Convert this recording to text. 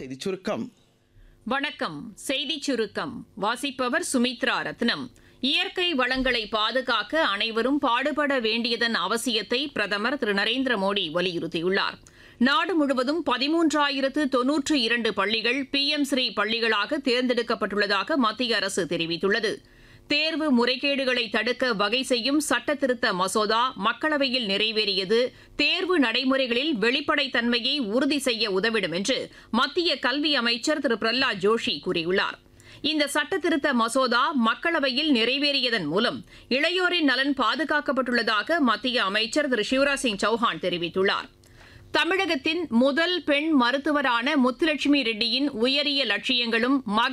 செய்திச் சுருக்கம் வணக்கம் செய்திச் சுருக்கம் வாசிப்பவர் சுமித்ரா ரத்னம் இயற்கை வளங்களை பாதுகாக்க அனைவரும் பாடுபட வேண்டியதன் அவசியத்தை பிரதமர் திரு நரேந்திர மோடி வலியுறுத்தியுள்ளார் நாடு முழுவதும் பதிமூன்றாயிரத்து தொன்னூற்று இரண்டு பள்ளிகள் பி எம் ஸ்ரீ பள்ளிகளாக தேர்ந்தெடுக்கப்பட்டுள்ளதாக மத்திய அரசு தெரிவித்துள்ளது தேர்வு முறைகேடுகளை தடுக்க வகை செய்யும் சட்டத்திருத்த மசோதா மக்களவையில் நிறைவேறியது தேர்வு நடைமுறைகளில் வெளிப்படைத்தன்மையை உறுதி செய்ய உதவிடும் என்று மத்திய கல்வி அமைச்சர் திரு பிரஹ்லாத் ஜோஷி கூறியுள்ளார் இந்த சட்டத்திருத்த மசோதா மக்களவையில் நிறைவேறியதன் மூலம் இளையோரின் நலன் பாதுகாக்கப்பட்டுள்ளதாக மத்திய அமைச்சர் திரு சிவராஜ் சிங் சௌஹான் தெரிவித்துள்ளார் தமிழகத்தின் முதல் பெண் மருத்துவரான முத்துலட்சுமி ரெட்டியின் உயரிய லட்சியங்களும் மகளிர்